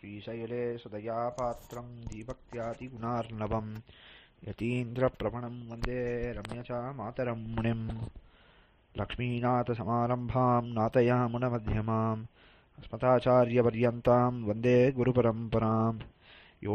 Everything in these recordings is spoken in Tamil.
श्रीशैले सुदया पात्रं दीभक्त्यादिगुणार्णवम् यतीन्द्रप्रवणं वन्दे रम्यचा मातरं मुनिम् लक्ष्मीनाथसमारम्भां नाथयामुनमध्यमाम् अस्मदाचार्यपर्यन्तां वन्दे गुरुपरम्पराम् यो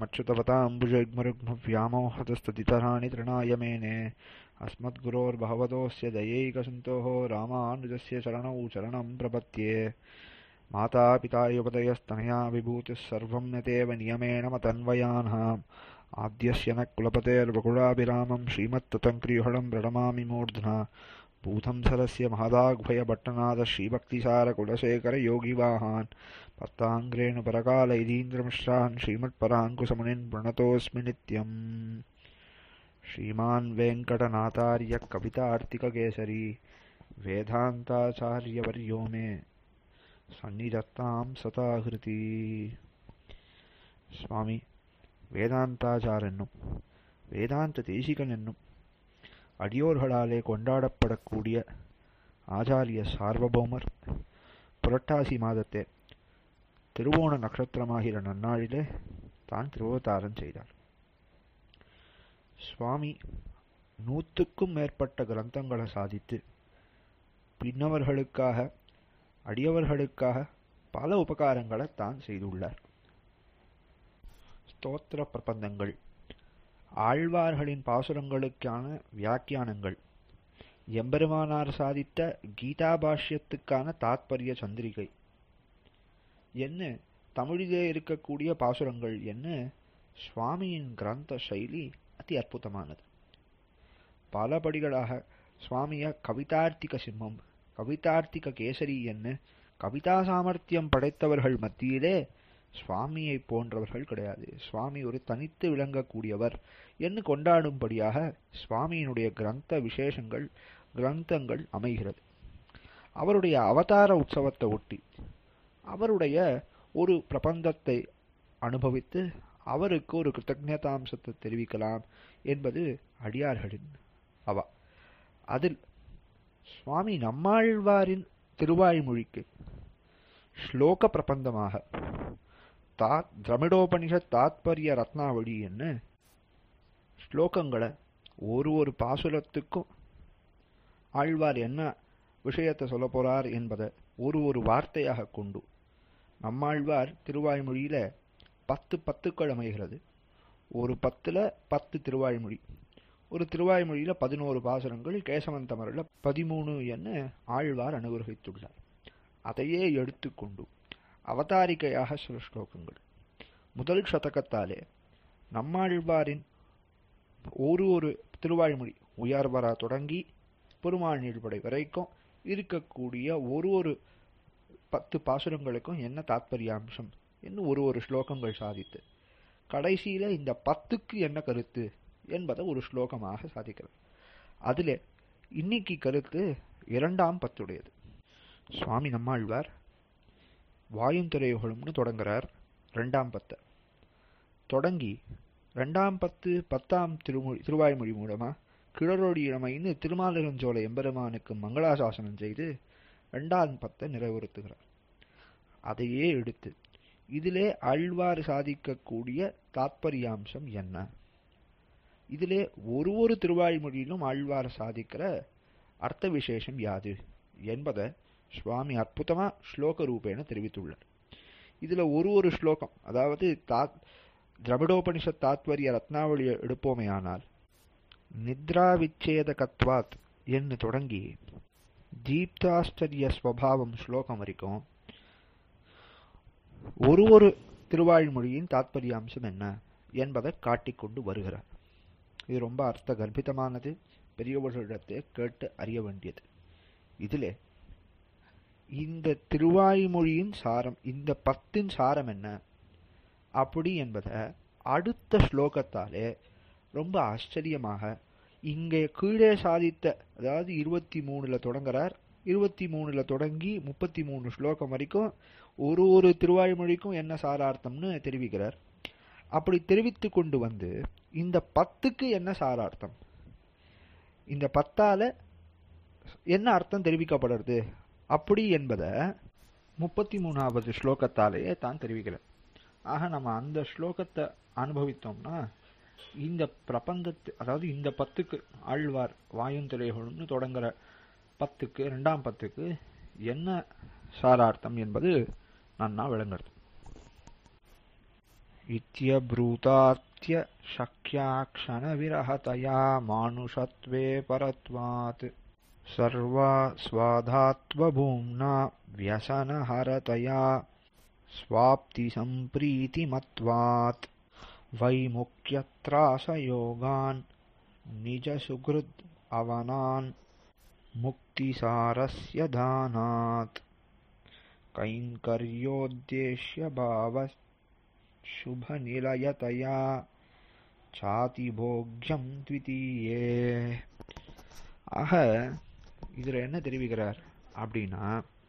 नित्यमच्युतवताम्बुजग्मरुग्मव्यामोहतस्ततितराणि तृणाय मेने अस्मद्गुरोर्भगवतोऽस्य दयैकसन्तोः रामानुजस्य चरणौ चरणं प्रपद्ये मातापिता युपतयस्तनया विभूतिः सर्वं यतेव नियमेन मतन्वयानाम् आद्यस्य न कुलपतेर्वकुलाभिरामं श्रीमत्ततङ्क्रियुहळं प्रणमामि मूर्ध्ना भूतं सरस्य महदाग्भयभट्टनाथ श्रीभक्तिसारकुलशेखरयोगिवाहान् पत्ताङ्ग्रेण परकालैदीन्द्रमिश्रान् श्रीमत्पराङ्कुशमुनिन् प्रणतोऽस्मि नित्यम् श्रीमान् वेङ्कटनाथार्य कवितार्तिककेसरी वेदान्ताचार्यवर्यो मे சந்நிதத்தாம் சதாகிருதி சுவாமி வேதாந்தாச்சார் என்னும் வேதாந்த தேசிகன் என்னும் அடியோர்களாலே கொண்டாடப்படக்கூடிய ஆச்சாரிய சார்வபௌமர் புரட்டாசி மாதத்தே திருவோண நட்சத்திரமாகிற நன்னாளிலே தான் திருவதாரம் செய்தார் சுவாமி நூற்றுக்கும் மேற்பட்ட கிரந்தங்களை சாதித்து பின்னவர்களுக்காக அடியவர்களுக்காக பல உபகாரங்களை தான் செய்துள்ளார் ஸ்தோத்திர பிரபந்தங்கள் ஆழ்வார்களின் பாசுரங்களுக்கான வியாக்கியானங்கள் எம்பெருமானார் சாதித்த கீதா பாஷ்யத்துக்கான தாத்பரிய சந்திரிகை என்ன தமிழிலே இருக்கக்கூடிய பாசுரங்கள் என்ன சுவாமியின் கிரந்த சைலி அதி அற்புதமானது பல படிகளாக சுவாமிய கவிதார்த்திக சிம்மம் கவிதார்த்திக கேசரி என்ன கவிதா சாமர்த்தியம் படைத்தவர்கள் மத்தியிலே சுவாமியை போன்றவர்கள் கிடையாது சுவாமி ஒரு தனித்து விளங்கக்கூடியவர் என்று கொண்டாடும்படியாக சுவாமியினுடைய கிரந்த விசேஷங்கள் கிரந்தங்கள் அமைகிறது அவருடைய அவதார உற்சவத்தை ஒட்டி அவருடைய ஒரு பிரபந்தத்தை அனுபவித்து அவருக்கு ஒரு கிருத்தஜதாம்சத்தை தெரிவிக்கலாம் என்பது அடியார்களின் அவா அதில் சுவாமி நம்மாழ்வாரின் திருவாய்மொழிக்கு ஸ்லோக பிரபந்தமாக தா திரமிடோபனிஷத் தாத்பரிய ரத்னாவளி என்ன ஸ்லோகங்களை ஒரு ஒரு பாசுரத்துக்கும் ஆழ்வார் என்ன விஷயத்தை சொல்ல போறார் என்பதை ஒரு ஒரு வார்த்தையாக கொண்டு நம்மாழ்வார் திருவாய்மொழியில பத்து பத்துக்கள் அமைகிறது ஒரு பத்துல பத்து திருவாய்மொழி ஒரு திருவாய்மொழியில பதினோரு பாசுரங்கள் கேசவன் தமிழில் பதிமூணு என ஆழ்வார் அனுகிரகித்துள்ளார் அதையே எடுத்துக்கொண்டு அவதாரிகையாக சில ஸ்லோகங்கள் முதல் சதகத்தாலே நம்மாழ்வாரின் ஒரு ஒரு திருவாய்மொழி உயர்வரா தொடங்கி பெருமாள் நீழ்படை வரைக்கும் இருக்கக்கூடிய ஒரு ஒரு பத்து பாசுரங்களுக்கும் என்ன தாத்பரியாம்சம் என்று ஒரு ஒரு ஸ்லோகங்கள் சாதித்து கடைசியில இந்த பத்துக்கு என்ன கருத்து என்பதை ஒரு ஸ்லோகமாக சாதிக்கிறது அதில் இன்னைக்கு கருத்து இரண்டாம் பத்துடையது சுவாமி நம்மாழ்வார் வாயுந்துறையுகம்னு தொடங்குறார் ரெண்டாம் பத்தை தொடங்கி ரெண்டாம் பத்து பத்தாம் திருமொழி திருவாய்மொழி மூலமா கிழறோடி இளமைன்னு திருமாலிரஞ்சோலை எம்பெருமானுக்கு மங்களாசாசனம் செய்து ரெண்டாம் பத்தை நிறைவுறுத்துகிறார் அதையே எடுத்து இதிலே ஆழ்வார் சாதிக்கக்கூடிய தாத்பரியாம்சம் என்ன இதிலே ஒரு ஒரு திருவாய்மொழியிலும் ஆழ்வார் சாதிக்கிற அர்த்த விசேஷம் யாது என்பதை சுவாமி அற்புதமா ஸ்லோக ரூபேன தெரிவித்துள்ளார் இதுல ஒரு ஒரு ஸ்லோகம் அதாவது தாத் திரமிடோபனிஷத் தாத்வரிய ரத்னாவளியை எடுப்போமே ஆனால் நித்ரா விச்சேத கத்வாத் என்று தொடங்கி தீப்தாஸ்டரிய ஸ்வபாவம் ஸ்லோகம் வரைக்கும் ஒரு ஒரு திருவாழ்மொழியின் தாத்பரியாம்சம் என்ன என்பதை காட்டிக்கொண்டு வருகிறார் இது ரொம்ப அர்த்த கர்ப்பிதமானது பெரியவர்களிடத்தை கேட்டு அறிய வேண்டியது இதிலே இந்த திருவாய்மொழியின் சாரம் இந்த பத்தின் சாரம் என்ன அப்படி என்பதை அடுத்த ஸ்லோகத்தாலே ரொம்ப ஆச்சரியமாக இங்கே கீழே சாதித்த அதாவது இருபத்தி மூணுல தொடங்குறார் இருபத்தி மூணுல தொடங்கி முப்பத்தி மூணு ஸ்லோகம் வரைக்கும் ஒரு ஒரு திருவாய்மொழிக்கும் என்ன சாரார்த்தம்னு தெரிவிக்கிறார் அப்படி தெரிவித்து கொண்டு வந்து இந்த பத்துக்கு என்ன சாரார்த்தம் இந்த பத்தால என்ன அர்த்தம் தெரிவிக்கப்படுறது அப்படி என்பதை முப்பத்தி மூணாவது ஸ்லோகத்தாலேயே தான் தெரிவிக்கிறார் ஆக நம்ம அந்த ஸ்லோகத்தை அனுபவித்தோம்னா இந்த பிரபந்தத்து அதாவது இந்த பத்துக்கு ஆழ்வார் வாயுந்திரைகளும்னு தொடங்குற பத்துக்கு ரெண்டாம் பத்துக்கு என்ன சாரார்த்தம் என்பது நன்னா விளங்குறது இத்தியப்ரூதார்த்திய சக்யா க்ஷணவிரஹதயா மானுஷத்வே பரத்வாத் सर्वा स्वाधात्वभूम्ना व्यसनहरतया स्वाप्तिसम्प्रीतिमत्वात् वैमुख्यत्रासयोगान् निजसुहृद् अवनान् मुक्तिसारस्य दानात् कैङ्कर्योद्देश्यभावशुभनिलयतया சாதிபோக்யம் த்விதீயே ஆக இதுல என்ன தெரிவிக்கிறார் அப்படின்னா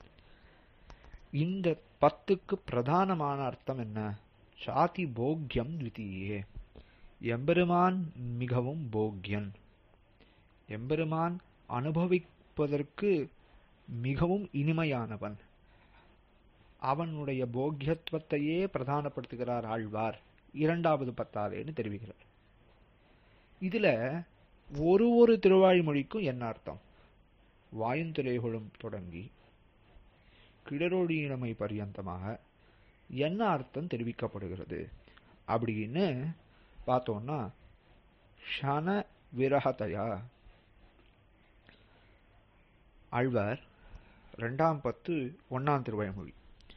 இந்த பத்துக்கு பிரதானமான அர்த்தம் என்ன சாதி போக்யம் த்விதீயே எம்பெருமான் மிகவும் போக்யன் எம்பெருமான் அனுபவிப்பதற்கு மிகவும் இனிமையானவன் அவனுடைய போக்கியத்துவத்தையே பிரதானப்படுத்துகிறார் ஆழ்வார் இரண்டாவது பத்தாலேன்னு தெரிவிக்கிறார் இதுல ஒரு ஒரு திருவாய்மொழிக்கும் என்ன அர்த்தம் வாயுந்திரைகளும் தொடங்கி கிடரோடியினமை பரியந்தமாக என்ன அர்த்தம் தெரிவிக்கப்படுகிறது அப்படின்னு பார்த்தோம்னா ஷன விரகதையா ஆழ்வார் ரெண்டாம் பத்து ஒன்னாம் திருவாய்மொழி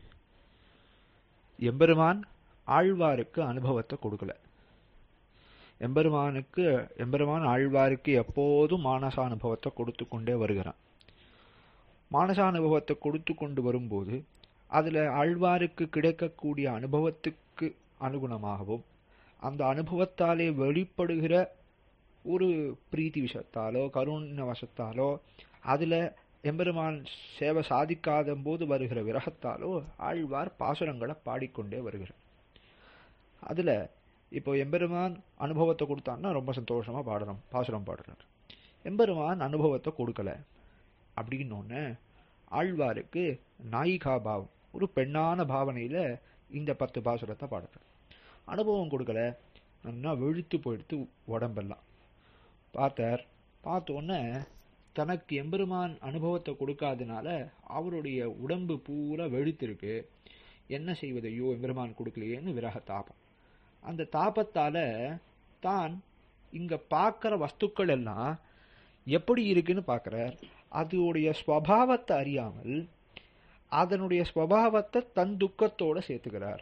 எம்பெருமான் ஆழ்வாருக்கு அனுபவத்தை கொடுக்கல எம்பெருமானுக்கு எம்பெருமான் ஆழ்வாருக்கு எப்போதும் மானச அனுபவத்தை கொடுத்து கொண்டே வருகிறான் மானச அனுபவத்தை கொடுத்து கொண்டு வரும்போது அதுல ஆழ்வாருக்கு கிடைக்கக்கூடிய அனுபவத்துக்கு அனுகுணமாகவும் அந்த அனுபவத்தாலே வெளிப்படுகிற ஒரு பிரீத்தி விஷத்தாலோ கருண வசத்தாலோ அதுல எம்பெருமான் சேவை சாதிக்காத போது வருகிற விரகத்தாலோ ஆழ்வார் பாசுரங்களை பாடிக்கொண்டே வருகிறார் அதுல இப்போ எம்பெருமான் அனுபவத்தை கொடுத்தான்னா ரொம்ப சந்தோஷமா பாடுறோம் பாசுரம் பாடுறார் எம்பெருமான் அனுபவத்தை கொடுக்கல அப்படின்னொன்னு ஆழ்வாருக்கு நாயிகா பாவம் ஒரு பெண்ணான பாவனையில இந்த பத்து பாசுரத்தை பாடுறார் அனுபவம் கொடுக்கல நல்லா வெழுத்து போயிடுத்து உடம்பெல்லாம் பார்த்தார் பார்த்தோன்னே தனக்கு எம்பெருமான் அனுபவத்தை கொடுக்காதனால அவருடைய உடம்பு பூரா வெழுத்திருக்கு என்ன செய்வது ஐயோ எம்பெருமான் கொடுக்கலையேன்னு விரக தாபம் அந்த தாபத்தால தான் இங்க பார்க்கிற வஸ்துக்கள் எல்லாம் எப்படி இருக்குன்னு பார்க்கிறார் அதோடைய ஸ்வபாவத்தை அறியாமல் அதனுடைய ஸ்வபாவத்தை தன் துக்கத்தோட சேர்த்துக்கிறார்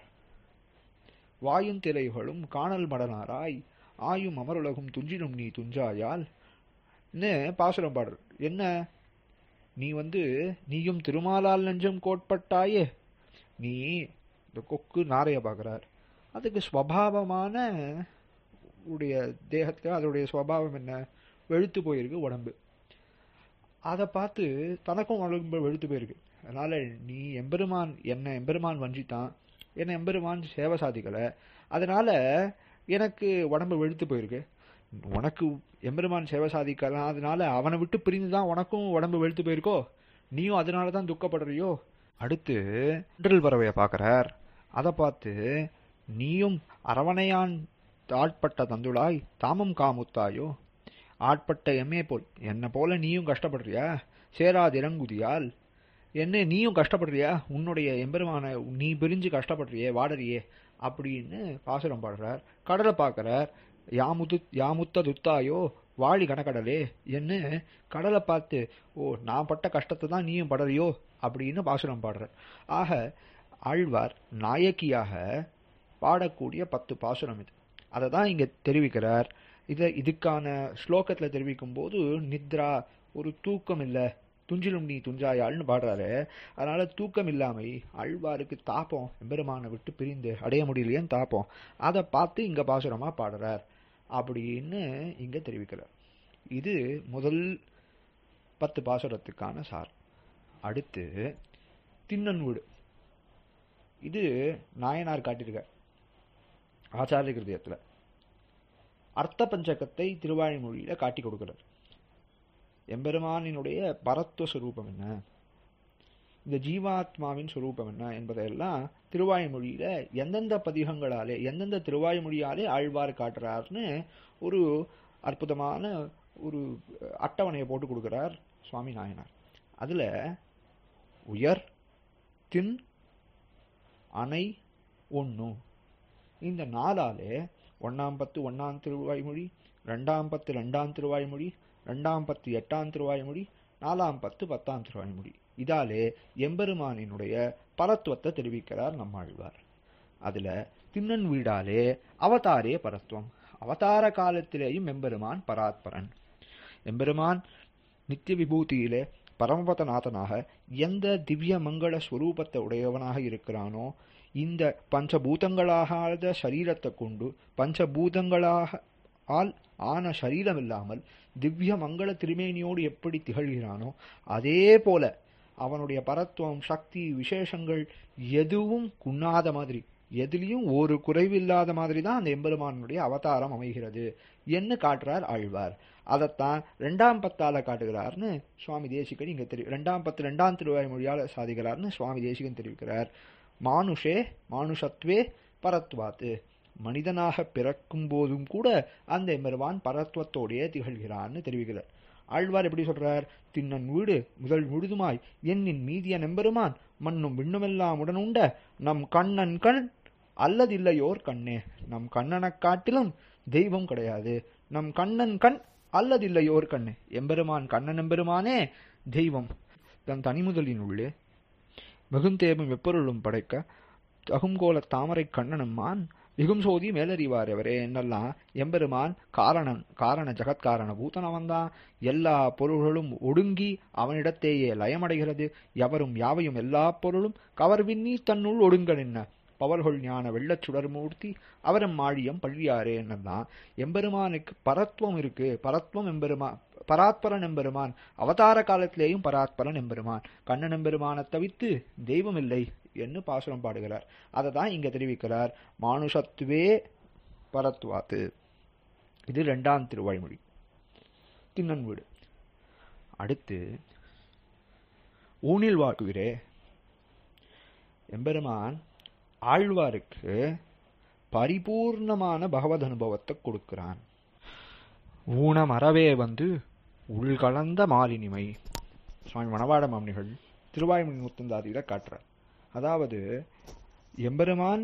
வாயும் திரைகளும் காணல் மடனாராய் ஆயும் அமருலகும் துஞ்சிடும் நீ துஞ்சாயால் பாசுரம் பாடுற என்ன நீ வந்து நீயும் திருமாலால் நெஞ்சம் கோட்பட்டாயே நீ இந்த கொக்கு நாரைய பார்க்கிறார் அதுக்கு ஸ்வபாவமான உடைய தேகத்தில் அதோடைய ஸ்வபாவம் என்ன வெளுத்து போயிருக்கு உடம்பு அதை பார்த்து தனக்கும் உடம்பு வெளுத்து போயிருக்கு அதனால நீ எம்பெருமான் என்ன எம்பெருமான் வஞ்சித்தான் என்ன எம்பெருமான் சேவை சாதிக்கலை அதனால எனக்கு உடம்பு வெளுத்து போயிருக்கு உனக்கு எம்பெருமான் சேவை சாதிக்கலாம் அதனால அவனை விட்டு பிரிந்து தான் உனக்கும் உடம்பு வெளுத்து போயிருக்கோ நீயும் அதனால தான் துக்கப்படுறியோ அடுத்து ஒன்றல் பறவையை பார்க்குறார் அதை பார்த்து நீயும் அரவணையான் ஆட்பட்ட தந்துளாய் தாமம் காமுத்தாயோ ஆட்பட்ட எம்மே போல் என்ன போல நீயும் கஷ்டப்படுறியா சேராதிரங்குதியால் என்ன நீயும் கஷ்டப்படுறியா உன்னுடைய எம்பெருமான நீ பிரிஞ்சு கஷ்டப்படுறியே வாடறியே அப்படின்னு பாசுரம் பாடுறார் கடலை பார்க்கிறார் யாமுது யாமுத்த துத்தாயோ வாழி கணக்கடலே என்ன கடலை பார்த்து ஓ நான் பட்ட கஷ்டத்தை தான் நீயும் படுறியோ அப்படின்னு பாசுரம் பாடுறார் ஆக ஆழ்வார் நாயக்கியாக பாடக்கூடிய பத்து பாசுரம் இது அதை தான் இங்க தெரிவிக்கிறார் இதை இதுக்கான ஸ்லோகத்தில் தெரிவிக்கும் போது நித்ரா ஒரு தூக்கம் இல்லை துஞ்சிலும் நீ துஞ்சாயாள்னு பாடுறாரு அதனால தூக்கம் இல்லாமை அழ்வாருக்கு தாப்பம் எம்பெருமானை விட்டு பிரிந்து அடைய முடியலையேன்னு தாப்பம் அதை பார்த்து இங்க பாசுரமா பாடுறார் அப்படின்னு இங்க தெரிவிக்கிறார் இது முதல் பத்து பாசுரத்துக்கான சார் அடுத்து தின்னன் வீடு இது நாயனார் காட்டியிருக்கார் ஆச்சாரிய கிருதயத்தில் அர்த்த பஞ்சகத்தை திருவாய்மொழியில காட்டி கொடுக்கிறார் எம்பெருமானினுடைய பரத்துவ சுரூபம் என்ன இந்த ஜீவாத்மாவின் சுரூபம் என்ன என்பதையெல்லாம் திருவாய்மொழியில எந்தெந்த பதிகங்களாலே எந்தெந்த திருவாய்மொழியாலே ஆழ்வார் காட்டுறாருன்னு ஒரு அற்புதமான ஒரு அட்டவணையை போட்டு கொடுக்கிறார் சுவாமி நாயனார் அதுல உயர் தின் அணை ஒண்ணு இந்த நாளாலே ஒண்ணாம் பத்து ஒண்ணாம் திருவாய்மொழி ரெண்டாம் பத்து ரெண்டாம் திருவாய்மொழி ரெண்டாம் பத்து எட்டாம் திருவாய்மொழி நாலாம் பத்து பத்தாம் திருவாய்மொழி இதாலே எம்பெருமானினுடைய பரத்துவத்தை தெரிவிக்கிறார் நம்மாழ்வார் அதுல திண்ணன் வீடாலே அவதாரே பரத்துவம் அவதார காலத்திலேயும் எம்பெருமான் பராத்பரன் எம்பெருமான் நித்திய விபூதியிலே பரமபதநாதனாக எந்த திவ்ய மங்கள ஸ்வரூபத்தை உடையவனாக இருக்கிறானோ இந்த பஞ்சபூதங்களாகாத சரீரத்தை கொண்டு பஞ்சபூதங்களாக ஆல் ஆன சரீரம் இல்லாமல் திவ்ய மங்கள திருமேனியோடு எப்படி திகழ்கிறானோ அதே போல அவனுடைய பரத்துவம் சக்தி விசேஷங்கள் எதுவும் குன்னாத மாதிரி எதுலேயும் ஒரு குறைவில்லாத மாதிரி தான் அந்த எம்பெருமானுடைய அவதாரம் அமைகிறது என்று காட்டுறார் ஆழ்வார் அதைத்தான் ரெண்டாம் பத்தால காட்டுகிறார்னு சுவாமி தேசிகன் இங்க தெரி ரெண்டாம் பத்து ரெண்டாம் திருவாய் மொழியால் சாதிக்கிறார்னு சுவாமி தேசிகன் தெரிவிக்கிறார் மானுஷே மானுஷத்வே பரத்வாத்து மனிதனாக பிறக்கும் போதும் கூட அந்த எம்பெருமான் பரத்வத்தோடையே திகழ்கிறான்னு தெரிவிக்கிறார் ஆழ்வார் எப்படி சொல்றார் திண்ணன் வீடு முதல் முழுதுமாய் என்னின் மீதிய நெம்பெருமான் மண்ணும் விண்ணுமெல்லாம் உடனுண்ட நம் கண்ணன் கண் அல்லதில்லையோர் கண்ணே நம் கண்ணனைக் காட்டிலும் தெய்வம் கிடையாது நம் கண்ணன் கண் அல்லதில்லையோர் கண்ணே எம்பெருமான் கண்ணன் எம்பெருமானே தெய்வம் தன் தனிமுதலின் உள்ளே மிகுந்தேபம் எப்பொருளும் படைக்க தகுங்கோல தாமரை கண்ணனம்மான் மிகும் சோதி மேலறிவார் எவரே என்னெல்லாம் எம்பெருமான் காரணன் காரண ஜகத்காரண பூதன் அவன்தான் எல்லா பொருள்களும் ஒடுங்கி அவனிடத்தேயே லயமடைகிறது எவரும் யாவையும் எல்லா பொருளும் கவர்வின்னி தன்னுள் ஒடுங்க நின்ன பவர்கள் ஞான வெள்ளச் சுடர்மூர்த்தி அவரும் மாழியம் பள்ளியாரே என்னெல்லாம் எம்பெருமானுக்கு பரத்வம் இருக்கு பரத்வம் எம்பெருமா பராத்பரன் எம்பெருமான் அவதார காலத்திலேயும் பராத்பரன் எம்பெருமான் கண்ணன் எம்பெருமானை தவித்து தெய்வம் இல்லை என்று பாசுரம் பாடுகிறார் அதை தான் இங்க தெரிவிக்கிறார் மானுஷத்துவே பரத்வாத்து இது ரெண்டாம் திருவாய்மொழி திண்ணன் வீடு அடுத்து ஊனில் வாழ்கிறே எம்பெருமான் ஆழ்வாருக்கு பரிபூர்ணமான பகவத் அனுபவத்தை கொடுக்கிறான் ஊனம் அறவே வந்து உள்கலந்த மாலினிமை சுவாமி மணவாட மாமனிகள் திருவாய்மொழி முத்தந்தாதியில காட்டுறார் அதாவது எம்பெருமான்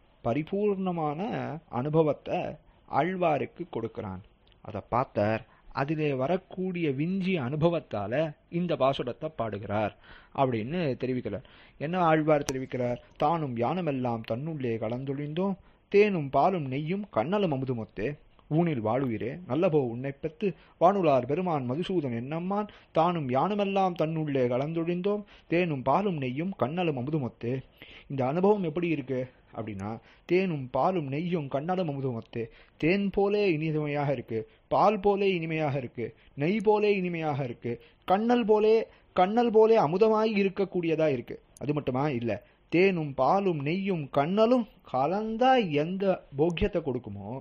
பரிபூர்ணமான அனுபவத்தை ஆழ்வாருக்கு கொடுக்கிறான் அதை பார்த்தார் அதிலே வரக்கூடிய விஞ்சிய அனுபவத்தால இந்த பாசுரத்தை பாடுகிறார் அப்படின்னு தெரிவிக்கிறார் என்ன ஆழ்வார் தெரிவிக்கிறார் தானும் யானமெல்லாம் தன்னுள்ளே கலந்தொழிந்தோம் தேனும் பாலும் நெய்யும் கண்ணலும் அமுதுமொத்தே ஊனில் வாழுயிரே நல்லபோ உன்னை பெற்று வானுலார் பெருமான் மதுசூதன் என்னம்மான் தானும் யானுமெல்லாம் தன்னுள்ளே கலந்தொழிந்தோம் தேனும் பாலும் நெய்யும் கண்ணலும் அமுதுமொத்தே இந்த அனுபவம் எப்படி இருக்கு அப்படின்னா தேனும் பாலும் நெய்யும் கண்ணலும் அமுதுமொத்தே தேன் போலே இனிமையாக இருக்கு பால் போலே இனிமையாக இருக்கு நெய் போலே இனிமையாக இருக்கு கண்ணல் போலே கண்ணல் போலே அமுதமாய் இருக்கக்கூடியதா இருக்கு அது மட்டுமா இல்ல தேனும் பாலும் நெய்யும் கண்ணலும் கலந்தா எந்த போக்கியத்தை கொடுக்குமோ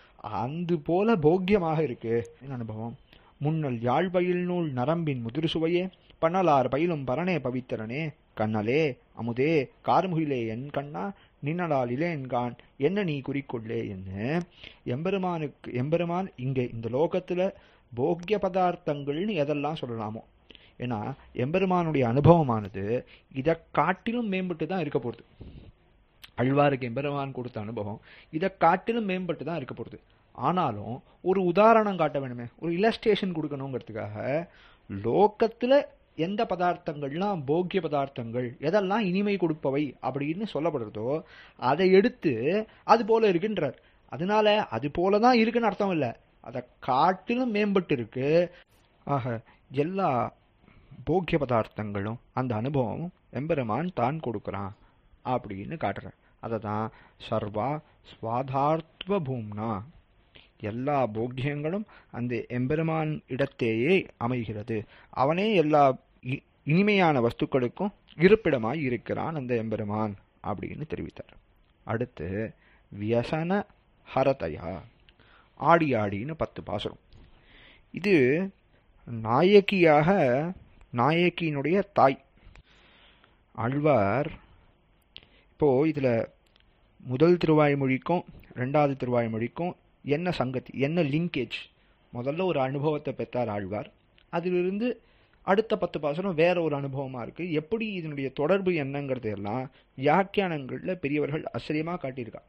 அந்த போல போக்கியமாக இருக்கு என்ன அனுபவம் முன்னல் யாழ்பயில் நூல் நரம்பின் முதிர் சுவையே பண்ணலார் பயிலும் பரணே பவித்திரனே கண்ணலே அமுதே கார்முகிலே என் கண்ணா நின்னலால் இலேன்கான் என்ன நீ குறிக்கொள்ளே என்ன எம்பெருமானுக்கு எம்பெருமான் இங்கே இந்த லோகத்துல போக்கிய பதார்த்தங்கள்னு எதெல்லாம் சொல்லலாமோ ஏன்னா எம்பெருமானுடைய அனுபவமானது இதை காட்டிலும் மேம்பட்டு தான் இருக்க போகுது அழ்வாருக்கு எம்பெருமான் கொடுத்த அனுபவம் இதை காட்டிலும் மேம்பட்டு தான் இருக்க போகுது ஆனாலும் ஒரு உதாரணம் காட்ட வேணுமே ஒரு இலஸ்ட்ரேஷன் கொடுக்கணுங்கிறதுக்காக லோக்கத்துல எந்த பதார்த்தங்கள்லாம் போக்கிய பதார்த்தங்கள் எதெல்லாம் இனிமை கொடுப்பவை அப்படின்னு சொல்லப்படுறதோ அதை எடுத்து அது போல இருக்குன்றார் அதனால அது போலதான் இருக்குன்னு அர்த்தம் இல்லை அதை காட்டிலும் மேம்பட்டு இருக்கு ஆக எல்லா போக்கிய பதார்த்தங்களும் அந்த அனுபவமும் எம்பெருமான் தான் கொடுக்குறான் அப்படின்னு காட்டுறார் அதை தான் சர்வா ஸ்வாதார்த்வ பூம்னா எல்லா போக்கியங்களும் அந்த எம்பெருமான் இடத்தேயே அமைகிறது அவனே எல்லா இனிமையான வஸ்துக்களுக்கும் இருப்பிடமாய் இருக்கிறான் அந்த எம்பெருமான் அப்படின்னு தெரிவித்தார் அடுத்து வியசன ஹரதயா ஆடி ஆடின்னு பத்து பாசுரம் இது நாயகியாக நாயகியினுடைய தாய் ஆழ்வார் இப்போ இதுல முதல் திருவாய்மொழிக்கும் ரெண்டாவது திருவாய்மொழிக்கும் என்ன சங்கதி என்ன லிங்கேஜ் முதல்ல ஒரு அனுபவத்தை பெற்றார் ஆழ்வார் அதிலிருந்து அடுத்த பத்து பாசனம் வேற ஒரு அனுபவமா இருக்கு எப்படி இதனுடைய தொடர்பு என்னங்கிறது எல்லாம் வியாக்கியானங்கள்ல பெரியவர்கள் ஆச்சரியமா காட்டியிருக்கா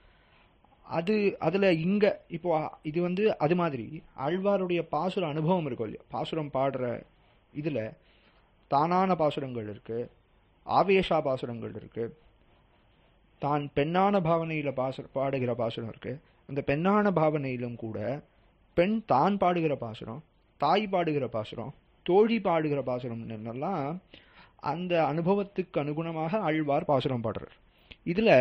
அது அதுல இங்க இப்போ இது வந்து அது மாதிரி ஆழ்வாருடைய பாசுர அனுபவம் இருக்கும் இல்லையா பாசுரம் பாடுற இதுல தானான பாசுரங்கள் இருக்கு ஆவேஷா பாசுரங்கள் இருக்கு தான் பெண்ணான பாவனையில பாசு பாடுகிற பாசுரம் இருக்கு அந்த பெண்ணான பாவனையிலும் கூட பெண் தான் பாடுகிற பாசுரம் தாய் பாடுகிற பாசுரம் தோழி பாடுகிற பாசுரம் என்னெல்லாம் அந்த அனுபவத்துக்கு அனுகுணமாக ஆழ்வார் பாசுரம் பாடுறார் இதுல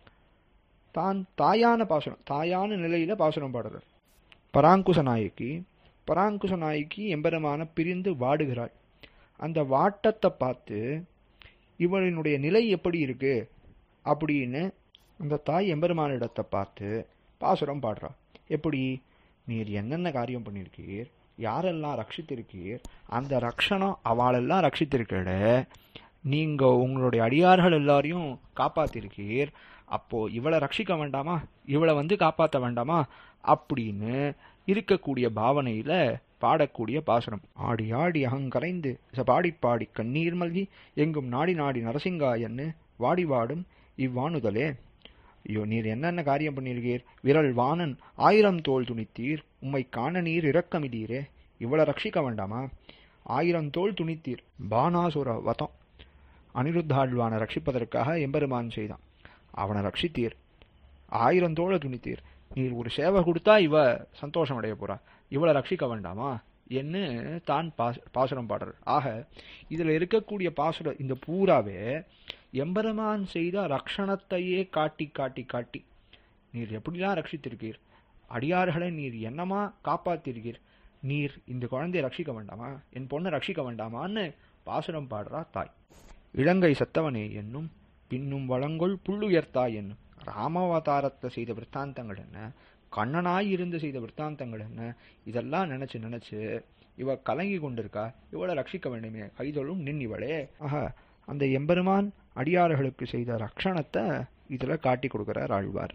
தான் தாயான பாசுரம் தாயான நிலையில பாசுரம் பாடுறார் பராங்குச நாயகி பராங்குச நாயகி எம்பெருமான பிரிந்து வாடுகிறாள் அந்த வாட்டத்தை பார்த்து இவளினுடைய நிலை எப்படி இருக்கு அப்படின்னு அந்த தாய் எம்பெருமானிடத்தை பார்த்து பாசுரம் பாடுறா எப்படி நீர் என்னென்ன காரியம் பண்ணியிருக்கீர் யாரெல்லாம் ரட்சித்திருக்கீர் அந்த ரக்ஷணம் அவளெல்லாம் ரட்சித்திருக்கட நீங்க உங்களுடைய அடியார்கள் எல்லாரையும் காப்பாத்திருக்கீர் அப்போ இவளை ரட்சிக்க வேண்டாமா இவளை வந்து காப்பாற்ற வேண்டாமா அப்படின்னு இருக்கக்கூடிய பாவனையில பாடக்கூடிய பாசுரம் ஆடி ஆடி அகங்கரைந்து பாடி பாடி கண்ணீர் மல்கி எங்கும் நாடி நாடி நரசிங்காயன்னு வாடி வாடும் இவ்வாணுதலே ஐயோ நீர் என்னென்ன காரியம் பண்ணியிருக்கீர் விரல் வாணன் ஆயிரம் தோல் துணித்தீர் உம்மை காண நீர் இரக்கமிடீரே இவ்வளோ ரட்சிக்க வேண்டாமா ஆயிரம் தோல் துணித்தீர் பானாசுர வதம் அனிருத்தாழ்வான ரட்சிப்பதற்காக எம்பெருமான் செய்தான் அவனை ரட்சித்தீர் ஆயிரம் தோளை துணித்தீர் நீர் ஒரு சேவை கொடுத்தா இவ சந்தோஷம் அடைய போறா இவளை ரட்சிக்க வேண்டாமா என்று தான் பாச பாசுரம் பாடுறார் ஆக இதுல இருக்கக்கூடிய பாசுர இந்த பூராவே எம்பெருமான் செய்த ரக்ஷணத்தையே காட்டி காட்டி காட்டி நீர் எப்படிலாம் ரட்சித்திருக்கீர் அடியார்களை நீர் என்னமா காப்பாத்திருக்கீர் நீர் இந்த குழந்தையை ரட்சிக்க வேண்டாமா என் பொண்ணை ரட்சிக்க வேண்டாமான்னு பாசுரம் பாடுறா தாய் இளங்கை சத்தவனே என்னும் பின்னும் வளங்கொள் புள்ளுயர்த்தாய் என்னும் ராமாவதாரத்தை செய்த விற்த்தாந்தங்கள் என்ன கண்ணனாய் இருந்து செய்த விற்த்தாந்தங்கள் என்ன இதெல்லாம் நினைச்சு நினைச்சு இவ கலங்கி கொண்டிருக்கா இவளை ரட்சிக்க வேண்டுமே கைதொழும் நின் இவளே ஆக அந்த எம்பெருமான் அடியார்களுக்கு செய்த ரக்ஷணத்தை இதுல காட்டி கொடுக்கிறார் ஆழ்வார்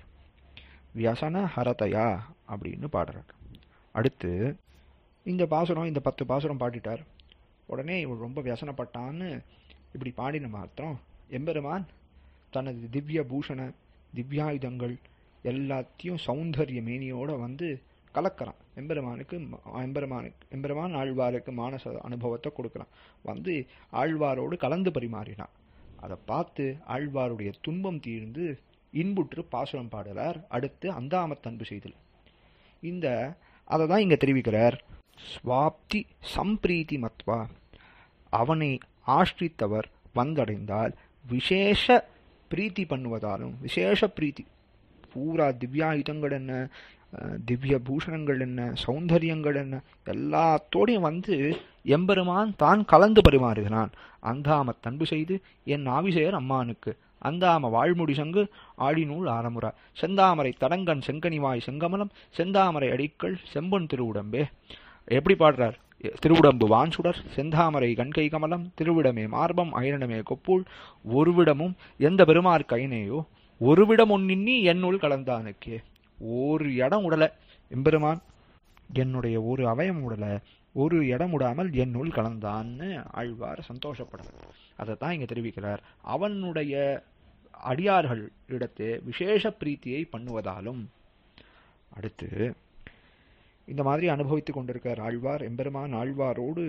வியசன ஹரதயா அப்படின்னு பாடுறார் அடுத்து இந்த பாசுரம் இந்த பத்து பாசுரம் பாடிட்டார் உடனே இவள் ரொம்ப வியசனப்பட்டான்னு இப்படி பாடின மாத்திரம் எம்பெருமான் தனது திவ்ய பூஷண திவ்யாயுதங்கள் எல்லாத்தையும் சௌந்தரிய மேனியோட வந்து கலக்கிறான் எம்பெருமானுக்கு எம்பெருமானுக்கு எம்பெருமான் ஆழ்வாருக்கு மானச அனுபவத்தை கொடுக்குறான் வந்து ஆழ்வாரோடு கலந்து பரிமாறினான் அதை பார்த்து ஆழ்வாருடைய துன்பம் தீர்ந்து இன்புற்று பாசுரம் பாடுறார் அடுத்து அந்தாமத்தன்பு செய்தல் இந்த அதை தான் இங்க தெரிவிக்கிறார் ஸ்வாப்தி சம்பிரீதி மத்வா அவனை ஆஷ்டித்தவர் வந்தடைந்தால் விசேஷ பிரீத்தி பண்ணுவதாலும் விசேஷ பிரீத்தி பூரா திவ்யாயுதங்கள் என்ன திவ்ய பூஷணங்கள் என்ன சௌந்தரியங்கள் என்ன எல்லாத்தோடையும் வந்து எம்பெருமான் தான் கலந்து பரிமாறுகிறான் அந்தாம தன்பு செய்து என் ஆவிசேர் அம்மானுக்கு அந்தாம வாழ்முடி சங்கு ஆடிநூல் ஆரமுறா செந்தாமரை தடங்கன் செங்கனிவாய் செங்கமலம் செந்தாமரை அடிக்கள் செம்பொன் திருவுடம்பே எப்படி பாடுறார் திருவுடம்பு வான்சுடர் செந்தாமரை கண்கை கமலம் திருவிடமே மார்பம் அயனமே கொப்புள் ஒருவிடமும் எந்த பெருமார் கைனேயோ ஒருவிடம் ஒன்னின்னி என்னுள் கலந்தானுக்கே ஒரு இடம் உடல எம்பெருமான் என்னுடைய ஒரு அவயம் உடல ஒரு இடம் விடாமல் என்னுள் கலந்தான்னு ஆழ்வார் சந்தோஷப்படுறார் அதை தான் இங்க தெரிவிக்கிறார் அவனுடைய அடியார்கள் இடத்து விசேஷ பிரீத்தியை பண்ணுவதாலும் அடுத்து இந்த மாதிரி அனுபவித்துக் கொண்டிருக்கிற ஆழ்வார் எம்பெருமான் ஆழ்வாரோடு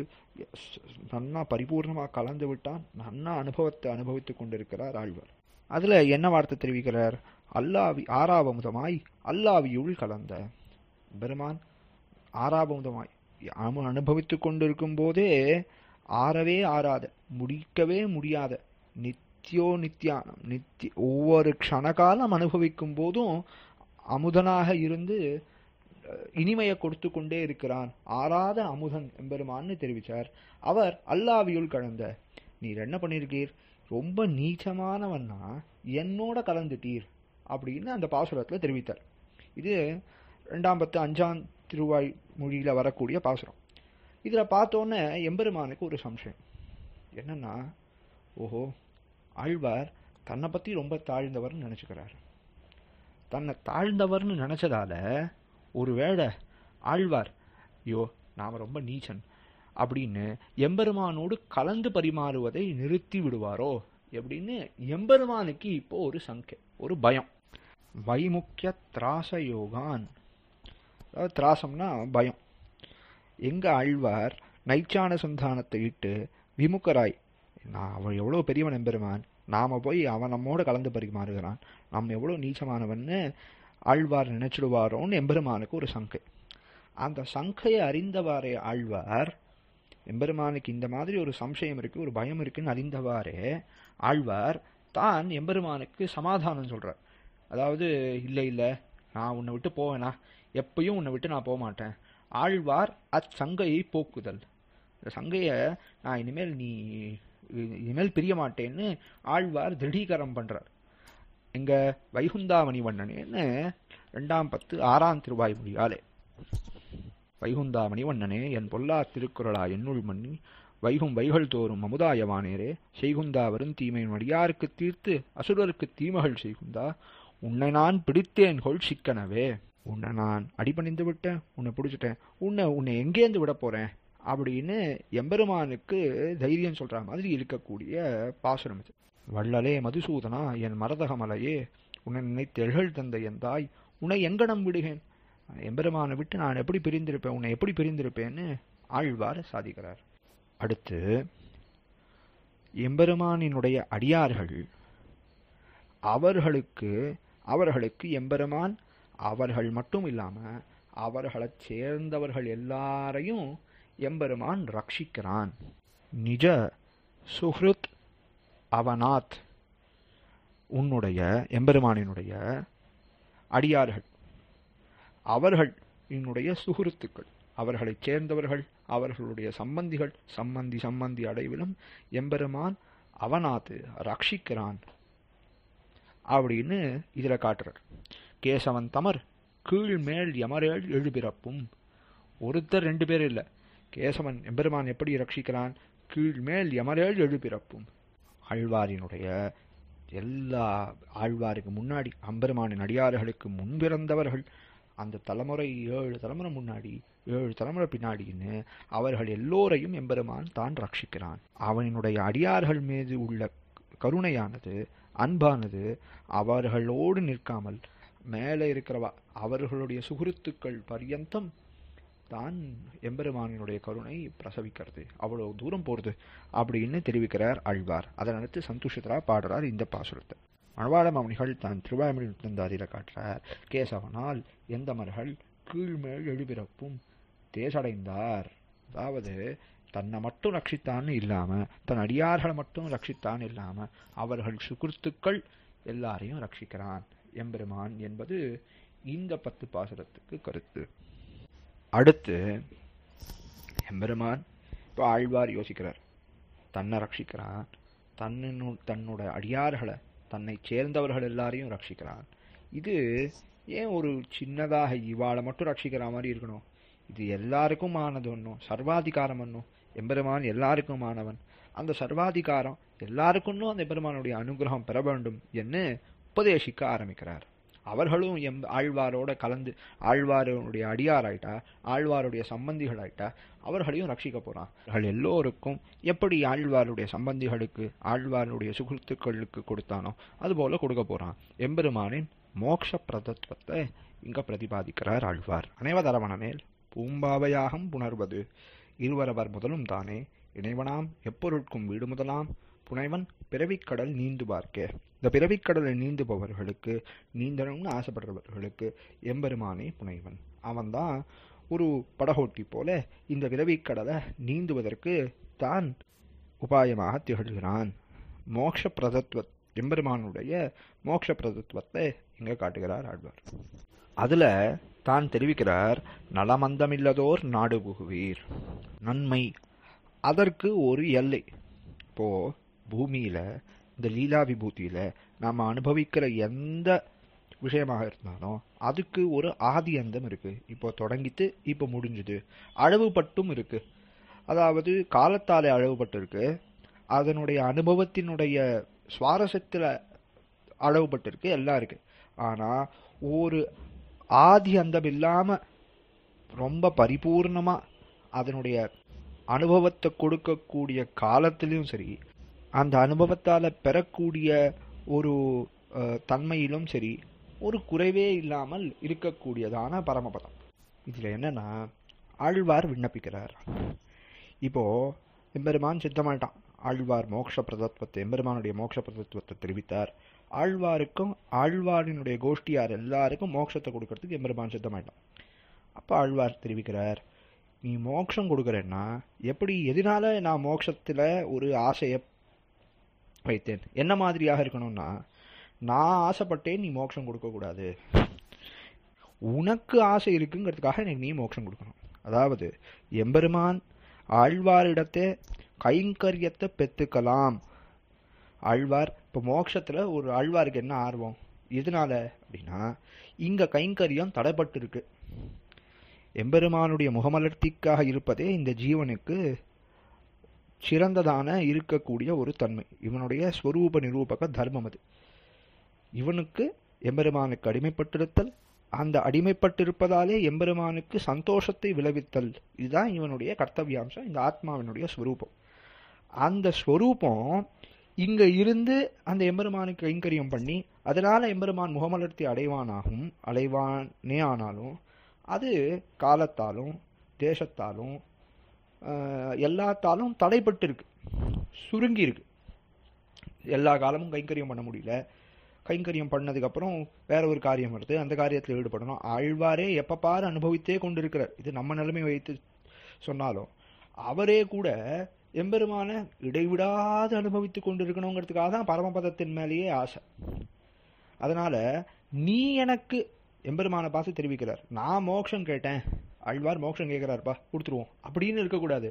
நன்னா பரிபூர்ணமாக கலந்து விட்டான் நன்னா அனுபவத்தை அனுபவித்துக் கொண்டிருக்கிறார் ஆழ்வார் அதுல என்ன வார்த்தை தெரிவிக்கிறார் அல்லாவி ஆறாவமுதமாய் அல்லாவியுள் கலந்த பெருமான் ஆறாவமுதமாய் அனுபவித்துக் கொண்டிருக்கும் போதே ஆறவே ஆறாத முடிக்கவே முடியாத நித்தியோ நித்தியானம் நித்திய ஒவ்வொரு க்ஷணகாலம் அனுபவிக்கும் போதும் அமுதனாக இருந்து இனிமையை கொடுத்து கொண்டே இருக்கிறான் ஆறாத அமுதன் எம்பெருமான்னு தெரிவித்தார் அவர் அல்லாவியுள் கலந்த நீர் என்ன பண்ணிருக்கீர் ரொம்ப நீச்சமானவன்னா என்னோட கலந்துட்டீர் அப்படின்னு அந்த பாசுரத்துல தெரிவித்தார் இது ரெண்டாம் பத்து அஞ்சாம் திருவாய் மொழியில வரக்கூடிய பாசுரம் இதுல பார்த்தோன்னே எம்பெருமானுக்கு ஒரு சம்சயம் என்னன்னா ஓஹோ ஆழ்வார் தன்னை பத்தி ரொம்ப தாழ்ந்தவர்னு நினைச்சுக்கிறார் தன்னை தாழ்ந்தவர்னு நினைச்சதால ஒருவேளை ஆழ்வார் ஐயோ நாம ரொம்ப நீச்சன் அப்படின்னு எம்பெருமானோடு கலந்து பரிமாறுவதை நிறுத்தி விடுவாரோ எப்படின்னு எம்பெருமானுக்கு இப்போ ஒரு சங்கை ஒரு பயம் வைமுக்கிய திராச யோகான் அதாவது திராசம்னா பயம் எங்க ஆழ்வார் நைச்சான சந்தானத்தை இட்டு விமுக்கராய் நான் அவன் எவ்வளோ பெரியவன் எம்பெருமான் நாம போய் அவன் நம்மோட கலந்து பரிமாறுகிறான் நம்ம எவ்வளோ நீச்சமானவன்னு ஆழ்வார் நினைச்சிடுவாரோன்னு எம்பெருமானுக்கு ஒரு சங்கை அந்த சங்கையை அறிந்தவாறே ஆழ்வார் எம்பெருமானுக்கு இந்த மாதிரி ஒரு சம்சயம் இருக்கு ஒரு பயம் இருக்குன்னு அறிந்தவாறே ஆழ்வார் தான் எம்பெருமானுக்கு சமாதானம் சொல்றார் அதாவது இல்லை இல்லை நான் உன்னை விட்டு போவேனா எப்பயும் உன்னை விட்டு நான் போக மாட்டேன் ஆழ்வார் அச்சங்கையை போக்குதல் இந்த சங்கையை நான் இனிமேல் நீ இனிமேல் பிரிய மாட்டேன்னு ஆழ்வார் திருடீகரம் பண்றார் எங்க வைகுந்தாமணி வண்ணனேன்னு ரெண்டாம் பத்து ஆறாம் திருவாய் மொழியாலே வைகுந்தாமணி வண்ணனே என் பொல்லா திருக்குறளா என்னுள் மண்ணி வைகும் வைகள் தோறும் அமுதாயவானேரே செய்குந்தா வரும் தீமையின் அடியாருக்கு தீர்த்து அசுரருக்கு தீமகள் செய்குந்தா உன்னை நான் பிடித்தேன் கொள் சிக்கனவே உன்னை நான் அடிபணிந்து விட்டேன் உன்னை பிடிச்சிட்டேன் உன்னை உன்னை எங்கேருந்து விட போறேன் அப்படின்னு எம்பெருமானுக்கு தைரியம் சொல்ற மாதிரி இருக்கக்கூடிய பாசுரம் இது வள்ளலே மதுசூதனா என் மரதகமலையே உன்னை நினைத்து எழ்கள் தந்த என் தாய் உன்னை எங்கனம் விடுகேன் எம்பெருமானை விட்டு நான் எப்படி பிரிந்திருப்பேன் உன்னை எப்படி பிரிந்திருப்பேன்னு ஆழ்வார் சாதிக்கிறார் அடுத்து எம்பெருமானினுடைய அடியார்கள் அவர்களுக்கு அவர்களுக்கு எம்பெருமான் அவர்கள் மட்டும் இல்லாம அவர்களைச் சேர்ந்தவர்கள் எல்லாரையும் எம்பெருமான் ரட்சிக்கிறான் நிஜ சுஹ்ருத் அவனாத் உன்னுடைய எம்பெருமானினுடைய அடியார்கள் அவர்கள் என்னுடைய சுகுருத்துக்கள் அவர்களைச் சேர்ந்தவர்கள் அவர்களுடைய சம்பந்திகள் சம்பந்தி சம்பந்தி அடைவிலும் எம்பெருமான் அவனாத்து ரட்சிக்கிறான் அப்படின்னு இதுல காட்டுறார் கேசவன் தமர் கீழ் மேல் யமரேள் எழுபிறப்பும் ஒருத்தர் ரெண்டு பேர் இல்ல கேசவன் எம்பெருமான் எப்படி ரட்சிக்கிறான் கீழ் மேல் யமரேள் எழுபிறப்பும் ஆழ்வாரினுடைய எல்லா ஆழ்வாருக்கு முன்னாடி அம்பெருமானின் அடியார்களுக்கு முன்பிறந்தவர்கள் அந்த தலைமுறை ஏழு தலைமுறை முன்னாடி ஏழு தலைமுறை பின்னாடின்னு அவர்கள் எல்லோரையும் எம்பெருமான் தான் ரட்சிக்கிறான் அவனுடைய அடியார்கள் மீது உள்ள கருணையானது அன்பானது அவர்களோடு நிற்காமல் மேலே இருக்கிறவா அவர்களுடைய சுகுருத்துக்கள் பரியந்தம் தான் எம்பெருமானினுடைய கருணை பிரசவிக்கிறது அவ்வளவு தூரம் போறது அப்படின்னு தெரிவிக்கிறார் ஆழ்வார் அதன் அடுத்து சந்தோஷத்தரா பாடுறார் இந்த பாசுரத்தை மணவாள மாமனிகள் தான் திருவாய்மொழி நுத்தந்தாரில காட்டுறார் கேசவனால் எந்தமர்கள் கீழ்மேல் எழுபிறப்பும் தேசடைந்தார் அதாவது தன்னை மட்டும் ரட்சித்தான்னு இல்லாம தன் அடியார்களை மட்டும் ரட்சித்தான் இல்லாம அவர்கள் சுகுர்த்துக்கள் எல்லாரையும் ரட்சிக்கிறான் எம்பெருமான் என்பது இந்த பத்து பாசுரத்துக்கு கருத்து அடுத்து எம்பெருமான் இப்போ ஆழ்வார் யோசிக்கிறார் தன்னை ரட்சிக்கிறான் தன்னு தன்னோட அடியார்களை தன்னை சேர்ந்தவர்கள் எல்லாரையும் ரட்சிக்கிறான் இது ஏன் ஒரு சின்னதாக இவாளை மட்டும் ரட்சிக்கிற மாதிரி இருக்கணும் இது எல்லாருக்கும் ஆனது ஒன்றும் சர்வாதிகாரம் ஒன்றும் எம்பெருமான் எல்லாருக்கும் ஆனவன் அந்த சர்வாதிகாரம் எல்லாருக்கும் அந்த எம்பெருமானுடைய அனுகிரகம் பெற வேண்டும் என்று உபதேசிக்க ஆரம்பிக்கிறார் அவர்களும் எம் ஆழ்வாரோட கலந்து ஆழ்வாருடைய அடியாராயிட்டா ஆழ்வாருடைய சம்பந்திகள் ஆயிட்டா அவர்களையும் ரட்சிக்க போறான் அவர்கள் எல்லோருக்கும் எப்படி ஆழ்வாருடைய சம்பந்திகளுக்கு ஆழ்வாருடைய சுகுத்துக்களுக்கு கொடுத்தானோ அதுபோல கொடுக்க போறான் எம்பெருமானின் மோக்ஷ பிரதத்துவத்தை இங்க பிரதிபாதிக்கிறார் ஆழ்வார் அனைவதரவனமேல் பூம்பாவையாகம் புணர்வது இருவரவர் முதலும் தானே இணைவனாம் எப்பொருட்கும் வீடு முதலாம் புனைவன் பிறவிக்கடல் நீந்து பார்க்க இந்த பிறவிக்கடலை நீந்துபவர்களுக்கு நீந்தணும்னு ஆசைப்படுறவர்களுக்கு எம்பெருமானே புனைவன் அவன்தான் ஒரு படகோட்டி போல இந்த பிறவிக்கடலை நீந்துவதற்கு தான் உபாயமாக திகழ்கிறான் மோக்ஷ பிரதத்துவ எம்பெருமானுடைய மோக்ஷ பிரதத்துவத்தை இங்க காட்டுகிறார் ஆழ்வார் அதுல தான் தெரிவிக்கிறார் நலமந்தமில்லதோர் நாடு புகுவீர் நன்மை அதற்கு ஒரு எல்லை இப்போ பூமியில இந்த லீலா விபூதியில நாம அனுபவிக்கிற எந்த விஷயமாக இருந்தாலும் அதுக்கு ஒரு ஆதி அந்தம் இருக்கு இப்போ தொடங்கிட்டு இப்போ முடிஞ்சுது அளவுபட்டும் இருக்கு அதாவது காலத்தாலே அளவுபட்டு இருக்கு அதனுடைய அனுபவத்தினுடைய சுவாரஸ்யத்தில் அளவுபட்டிருக்கு எல்லாம் இருக்கு ஆனா ஒரு ஆதி அந்தம் இல்லாம ரொம்ப பரிபூர்ணமா அதனுடைய அனுபவத்தை கொடுக்கக்கூடிய காலத்திலையும் சரி அந்த அனுபவத்தால பெறக்கூடிய ஒரு அஹ், தன்மையிலும் சரி ஒரு குறைவே இல்லாமல் இருக்கக்கூடியதான பரமபதம் இதுல என்னன்னா ஆழ்வார் விண்ணப்பிக்கிறார் இப்போ எம்பெருமான் சித்தமாயிட்டான் ஆழ்வார் மோட்ச பிரதத்துவத்தை எம்பெருமானுடைய மோட்ச பிரதத்துவத்தை தெரிவித்தார் ஆழ்வாருக்கும் ஆழ்வாரினுடைய கோஷ்டியார் எல்லாருக்கும் மோட்சத்தை கொடுக்கறதுக்கு எம்பெருமான் சித்தமாயிட்டான் அப்ப ஆழ்வார் தெரிவிக்கிறார் நீ மோட்சம் கொடுக்கறேன்னா எப்படி எதனால நான் மோட்சத்துல ஒரு ஆசையை வைத்தேன் என்ன மாதிரியாக இருக்கணும்னா நான் ஆசைப்பட்டேன் நீ மோட்சம் கொடுக்க கூடாது உனக்கு ஆசை இருக்குங்கிறதுக்காக எனக்கு நீ மோட்சம் கொடுக்கணும் அதாவது எம்பெருமான் ஆழ்வாரிடத்தே கைங்கரியத்தை பெத்துக்கலாம் ஆழ்வார் இப்போ மோட்சத்துல ஒரு ஆழ்வாருக்கு என்ன ஆர்வம் எதனால அப்படின்னா இங்க கைங்கரியம் தடைப்பட்டு இருக்கு எம்பெருமானுடைய முகமலர்த்திக்காக இருப்பதே இந்த ஜீவனுக்கு சிறந்ததான இருக்கக்கூடிய ஒரு தன்மை இவனுடைய ஸ்வரூப நிரூபக தர்மம் அது இவனுக்கு எம்பெருமானுக்கு அடிமைப்பட்டிருத்தல் அந்த அடிமைப்பட்டிருப்பதாலே எம்பெருமானுக்கு சந்தோஷத்தை விளைவித்தல் இதுதான் இவனுடைய கர்த்தவியாம்சம் இந்த ஆத்மாவினுடைய ஸ்வரூபம் அந்த ஸ்வரூபம் இங்க இருந்து அந்த எம்பெருமானுக்கு கைங்கரியம் பண்ணி அதனால எம்பெருமான் முகமலர்த்தி அடைவானாகும் அடைவானே ஆனாலும் அது காலத்தாலும் தேசத்தாலும் ஆஹ், எல்லாத்தாலும் தடைப்பட்டு இருக்கு சுருங்கி இருக்கு எல்லா காலமும் கைங்கரியம் பண்ண முடியல கைங்கரியம் பண்ணதுக்கு அப்புறம் வேற ஒரு காரியம் வருது அந்த காரியத்தில் ஈடுபடணும் ஆழ்வாரே எப்ப பாரு அனுபவித்தே கொண்டிருக்கிறார் இது நம்ம நிலைமை வைத்து சொன்னாலும் அவரே கூட எம்பெருமான இடைவிடாது அனுபவித்து கொண்டிருக்கணுங்கிறதுக்காக தான் பரமபதத்தின் மேலேயே ஆசை அதனால நீ எனக்கு எம்பெருமான பார்த்து தெரிவிக்கிறார் நான் மோட்சம் கேட்டேன் ஆழ்வார் மோட்சம் கேட்கிறார்ப்பா கொடுத்துருவோம் அப்படின்னு இருக்கக்கூடாது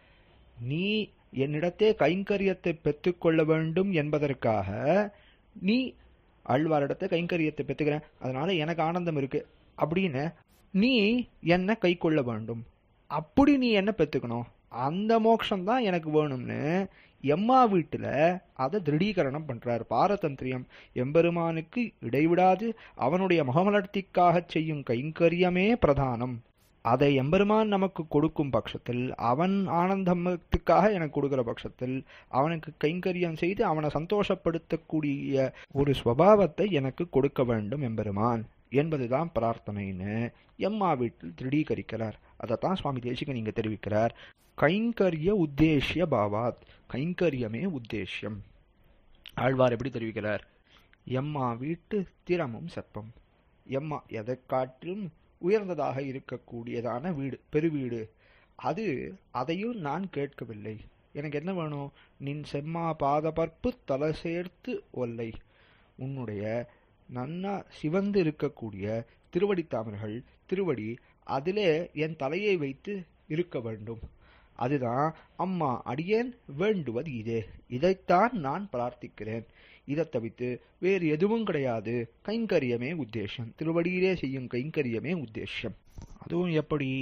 நீ என்னிடத்தே கைங்கரியத்தை பெற்றுக்கொள்ள வேண்டும் என்பதற்காக நீ ஆழ்வாரிடத்தை கைங்கரியத்தை பெற்றுக்கிறேன் அதனால எனக்கு ஆனந்தம் இருக்கு அப்படின்னு நீ என்ன கை கொள்ள வேண்டும் அப்படி நீ என்ன பெற்றுக்கணும் அந்த மோட்சம் தான் எனக்கு வேணும்னு எம்மா வீட்டுல அதை திருடீகரணம் பண்றார் பாரதந்திரியம் எம்பெருமானுக்கு இடைவிடாது அவனுடைய முகமலர்த்திக்காக செய்யும் கைங்கரியமே பிரதானம் அதை எம்பெருமான் நமக்கு கொடுக்கும் பட்சத்தில் அவன் ஆனந்தத்துக்காக எனக்கு கொடுக்கிற பட்சத்தில் அவனுக்கு கைங்கரியம் செய்து அவனை சந்தோஷப்படுத்தக்கூடிய ஒரு ஸ்வபாவத்தை எனக்கு கொடுக்க வேண்டும் எம்பெருமான் என்பதுதான் பிரார்த்தனைன்னு எம்மா வீட்டில் திருடீகரிக்கிறார் அதைத்தான் சுவாமி தேசிகன் இங்க தெரிவிக்கிறார் கைங்கரிய உத்தேசிய பாவாத் கைங்கரியமே உத்தேசியம் ஆழ்வார் எப்படி தெரிவிக்கிறார் எம்மா வீட்டு திறமும் செப்பம் எம்மா எதை காட்டிலும் உயர்ந்ததாக இருக்கக்கூடியதான வீடு பெருவீடு அது அதையும் நான் கேட்கவில்லை எனக்கு என்ன வேணும் நின் செம்மா பாதபற்பு தலை சேர்த்து ஒல்லை உன்னுடைய நன்னா சிவந்து இருக்கக்கூடிய திருவடி தாமர்கள் திருவடி அதிலே என் தலையை வைத்து இருக்க வேண்டும் அதுதான் அம்மா அடியேன் வேண்டுவது இதே இதைத்தான் நான் பிரார்த்திக்கிறேன் இதை தவிர்த்து வேறு எதுவும் கிடையாது கைங்கரியமே உத்தேசம் திருவடியிலே செய்யும் கைங்கரியமே உத்தேசம் அதுவும் எப்படி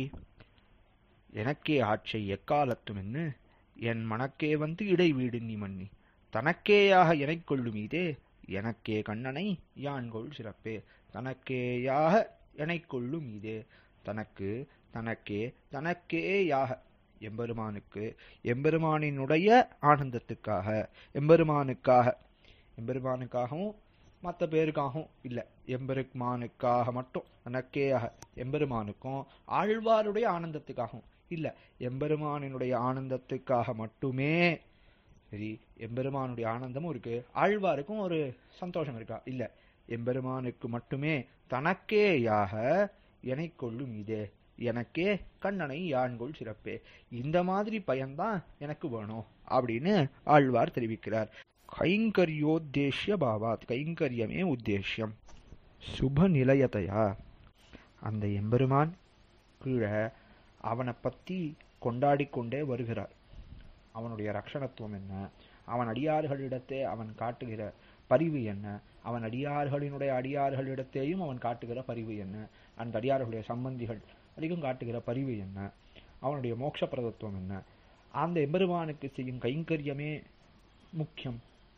எனக்கே ஆட்சை எக்காலத்தும் என்று என் மனக்கே வந்து இடைவீடு நீ மன்னி தனக்கேயாக எனைக் கொள்ளும் இதே எனக்கே கண்ணனை யான்கொள் சிறப்பே தனக்கேயாக எனைக் கொள்ளும் இதே தனக்கு தனக்கே தனக்கேயாக எம்பெருமானுக்கு எம்பெருமானினுடைய ஆனந்தத்துக்காக எம்பெருமானுக்காக எம்பெருமானுக்காகவும் மற்ற பேருக்காகவும் இல்லை எம்பெருமானுக்காக மட்டும் தனக்கேயாக எம்பெருமானுக்கும் ஆழ்வாருடைய ஆனந்தத்துக்காகவும் இல்லை எம்பெருமானினுடைய ஆனந்தத்துக்காக மட்டுமே சரி எம்பெருமானுடைய ஆனந்தமும் இருக்கு ஆழ்வாருக்கும் ஒரு சந்தோஷம் இருக்கா இல்ல எம்பெருமானுக்கு மட்டுமே தனக்கேயாக எனைக் கொள்ளும் இதே எனக்கே கண்ணனை யான்கொள் சிறப்பே இந்த மாதிரி பயன்தான் எனக்கு வேணும் அப்படின்னு ஆழ்வார் தெரிவிக்கிறார் கைங்கரியோத்தேஷ்ய பாவாத் கைங்கரியமே உத்தேஷ்யம் சுப நிலையத்தையா அந்த எம்பெருமான் கீழே அவனை பத்தி கொண்டாடிக்கொண்டே வருகிறார் அவனுடைய ரக்ஷணத்துவம் என்ன அவன் அடியார்களிடத்தே அவன் காட்டுகிற பரிவு என்ன அவன் அடியார்களினுடைய அடியார்களிடத்தேயும் அவன் காட்டுகிற பரிவு என்ன அந்த அடியார்களுடைய சம்பந்திகள் அதிகம் காட்டுகிற பரிவு என்ன அவனுடைய மோட்ச பிரதத்துவம் என்ன அந்த எம்பெருமானுக்கு செய்யும் கைங்கரியமே முக்கியம்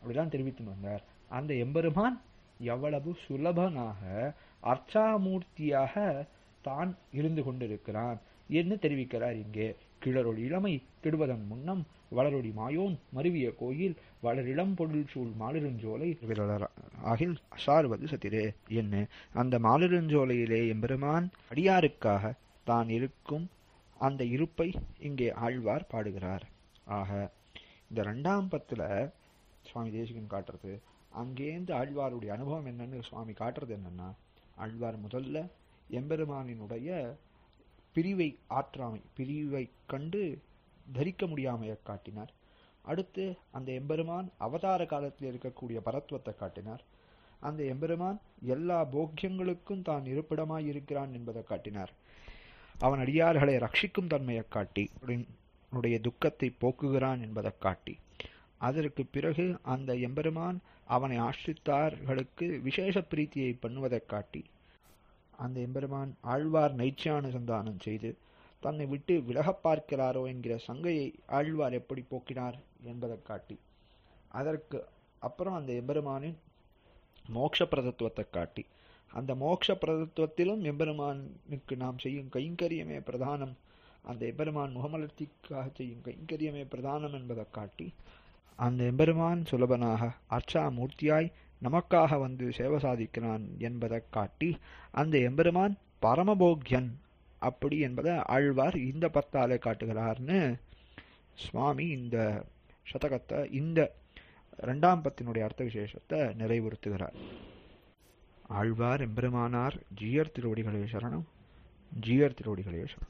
அப்படிதான் தெரிவித்து வந்தார் அந்த எம்பெருமான் எவ்வளவு சுலபனாக அர்ச்சாமூர்த்தியாக தான் இருந்து கொண்டிருக்கிறான் என்று தெரிவிக்கிறார் இங்கே கிளரொளி இளமை கெடுவதன் முன்னம் வளரொடி மாயோன் மருவிய கோயில் வளரிளம் பொருள் சூழ் மாலிருஞ்சோலை ஆகில் சார்வது சத்திரே என்ன அந்த மாலிருஞ்சோலையிலே எம்பெருமான் அடியாருக்காக தான் இருக்கும் அந்த இருப்பை இங்கே ஆழ்வார் பாடுகிறார் ஆக இந்த ரெண்டாம் பத்துல சுவாமி தேசிகன் காட்டுறது அங்கேருந்து ஆழ்வாருடைய அனுபவம் என்னன்னு சுவாமி காட்டுறது என்னன்னா ஆழ்வார் முதல்ல எம்பெருமானினுடைய பிரிவை ஆற்றாமை பிரிவை கண்டு தரிக்க முடியாமையை காட்டினார் அடுத்து அந்த எம்பெருமான் அவதார காலத்தில் இருக்கக்கூடிய பரத்துவத்தை காட்டினார் அந்த எம்பெருமான் எல்லா போக்கியங்களுக்கும் தான் இருப்பிடமாய் இருக்கிறான் என்பதை காட்டினார் அவன் அடியார்களை ரட்சிக்கும் தன்மையை காட்டி உடைய துக்கத்தை போக்குகிறான் என்பதை காட்டி அதற்கு பிறகு அந்த எம்பெருமான் அவனை ஆசிரித்தார்களுக்கு விசேஷ பிரீத்தியை பண்ணுவதைக் காட்டி அந்த எம்பெருமான் ஆழ்வார் நைச்சானுசந்தானம் செய்து தன்னை விட்டு விலகப் பார்க்கிறாரோ என்கிற சங்கையை ஆழ்வார் எப்படி போக்கினார் என்பதை காட்டி அதற்கு அப்புறம் அந்த எம்பெருமானின் மோட்ச பிரதத்துவத்தை காட்டி அந்த மோட்ச பிரதத்துவத்திலும் எம்பெருமானுக்கு நாம் செய்யும் கைங்கரியமே பிரதானம் அந்த எம்பெருமான் முகமலர்த்திக்காக செய்யும் கைங்கரியமே பிரதானம் என்பதை காட்டி அந்த எம்பெருமான் சுலபனாக அர்ச்சா மூர்த்தியாய் நமக்காக வந்து சேவை சாதிக்கிறான் என்பதை காட்டி அந்த எம்பெருமான் பரமபோக்யன் அப்படி என்பதை ஆழ்வார் இந்த பத்தாலே காட்டுகிறார்னு சுவாமி இந்த சதகத்தை இந்த ரெண்டாம் பத்தினுடைய அர்த்த விசேஷத்தை நிறைவுறுத்துகிறார் ஆழ்வார் எம்பெருமானார் ஜீயர் திருவடிகளே சரணம் ஜீயர் திருவடிகளே சரணம்